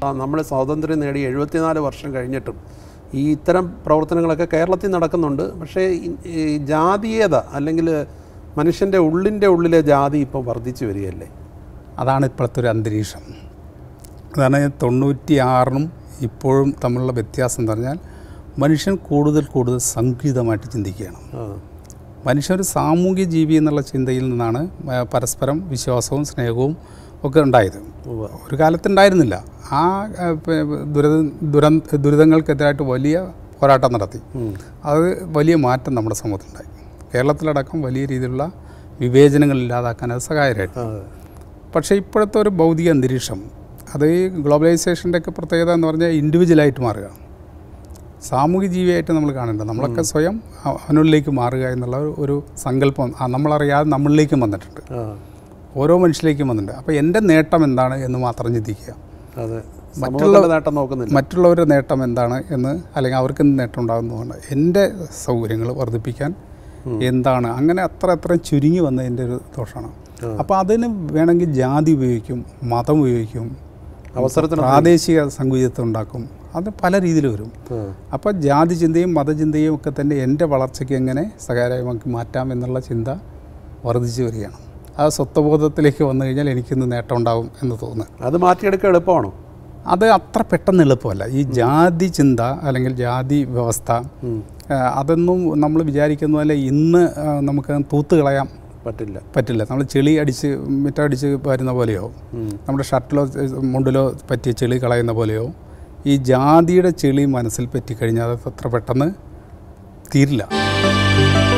നമ്മൾ സ്വാതന്ത്ര്യം നേടി എഴുപത്തിനാല് വർഷം കഴിഞ്ഞിട്ടും ഈ ഇത്തരം പ്രവർത്തനങ്ങളൊക്കെ കേരളത്തിൽ നടക്കുന്നുണ്ട് പക്ഷേ ഈ- ഈ ജാതീയത അല്ലെങ്കിൽ മനുഷ്യൻ്റെ ഉള്ളിൻ്റെ ഉള്ളിലെ ജാതി ഇപ്പോൾ വർദ്ധിച്ചു വരികയല്ലേ അതാണ് ഇപ്പോഴത്തെ ഒരു അന്തരീക്ഷം അതാണ് തൊണ്ണൂറ്റി ആറിനും ഇപ്പോഴും തമ്മിലുള്ള വ്യത്യാസം എന്ന് പറഞ്ഞാൽ മനുഷ്യൻ കൂടുതൽ കൂടുതൽ സംഗീതമായിട്ട് ചിന്തിക്കുകയാണ് ആ മനുഷ്യൻ ഒരു സാമൂഹ്യ ജീവി എന്നുള്ള ചിന്തയിൽ നിന്നാണ് ആ, പരസ്പരം വിശ്വാസവും സ്നേഹവും ഒക്കെ ഉണ്ടായത് ഉവ്വ. ഒരു കാലത്തുണ്ടായിരുന്നില്ല ആ ആ, പ- ദുരിത ദുരന്ത ദുരിതങ്ങൾക്കെതിരായിട്ട് വലിയ പോരാട്ടം നടത്തി ഉം. അത് വലിയ മാറ്റം നമ്മുടെ സമൂഹത്തിലുണ്ടായി കേരളത്തിലടക്കം വലിയ രീതിയിലുള്ള വിവേചനങ്ങൾ ഇല്ലാതാക്കാൻ അത് സഹായകരമായിട്ട് ആ, പക്ഷേ ഇപ്പോഴത്തെ ഒരു ഭൗതിക അന്തരീക്ഷം അത് ഈ ഗ്ലോബലൈസേഷൻ്റെ ഒക്കെ പ്രത്യേകത എന്ന് പറഞ്ഞാൽ ഇൻഡിവിജ്വലായിട്ട് മാറുക സാമൂഹിക ജീവിയായിട്ട് നമ്മൾ കാണേണ്ടത് നമ്മളൊക്കെ സ്വയം അ- അവനുള്ളിലേക്ക് മാറുക എന്നുള്ള ഒരു- ഒരു സങ്കല്പം ആ, നമ്മളറിയാതെ നമ്മളിലേക്കും വന്നിട്ടുണ്ട് ആ ഓരോ മനുഷ്യരിലേക്കും വന്നിട്ടുണ്ട് അപ്പോൾ എൻ്റെ നേട്ടം എന്താണ് എന്ന് മാത്രം ചിന്തിക്കുക അതെ മറ്റുള്ള നേട്ടം നോക്കുന്നില്ല മറ്റുള്ളവരുടെ നേട്ടം എന്താണ് എന്ന് അല്ലെങ്കിൽ അവർക്ക് എന്ത് നേട്ടം ഉണ്ടാകുന്നതുകൊണ്ട് എൻ്റെ സൗകര്യങ്ങൾ വർദ്ധിപ്പിക്കാൻ എന്താണ് അങ്ങനെ അത്ര അത്ര ചുരുങ്ങി വന്നതിൻ്റെ ഒരു ദോഷമാണ് അപ്പോൾ അതിന് വേണമെങ്കിൽ ജാതി ഉപയോഗിക്കും മതം ഉപയോഗിക്കും അവസരത്തിന് പ്രാദേശിക സംഗീതത്വം ഉണ്ടാക്കും അത് പല രീതിയിൽ വരും ആ, അപ്പോൾ ജാതി ചിന്തയും മതചിന്തയും ഒക്കെ തന്നെ എൻ്റെ വളർച്ചയ്ക്ക് എങ്ങനെ സഹായകരമാക്കി മാറ്റാം എന്നുള്ള ചിന്ത വർദ്ധിച്ചു വരികയാണ് ആ സ്വത്വബോധത്തിലേക്ക് വന്നു കഴിഞ്ഞാൽ എനിക്കിന്ന് നേട്ടം ഉണ്ടാവും എന്ന് തോന്നുന്നു അത് മാറ്റിയെടുക്കുക എളുപ്പമാണോ അത് അത്ര പെട്ടെന്ന് എളുപ്പമല്ല ഈ ജാതി ചിന്ത അല്ലെങ്കിൽ ജാതി വ്യവസ്ഥ ഉം. ആ, അതൊന്നും നമ്മൾ വിചാരിക്കുന്ന പോലെ ഇന്ന് ആ, നമുക്ക് തൂത്ത് കളയാൻ പറ്റില്ല പറ്റില്ല നമ്മൾ ചെളി അടിച്ച് മിറ്റടിച്ച് വരുന്ന പോലെയോ ഉം. നമ്മുടെ ഷർട്ടിലോ ഏഹ്, മുണ്ടിലോ പറ്റിയ ചെളി കളയുന്ന പോലെയോ ഈ ജാതിയുടെ ചെളി മനസ്സിൽ പറ്റിക്കഴിഞ്ഞാൽ അത് അത്ര പെട്ടെന്ന് തീരില്ല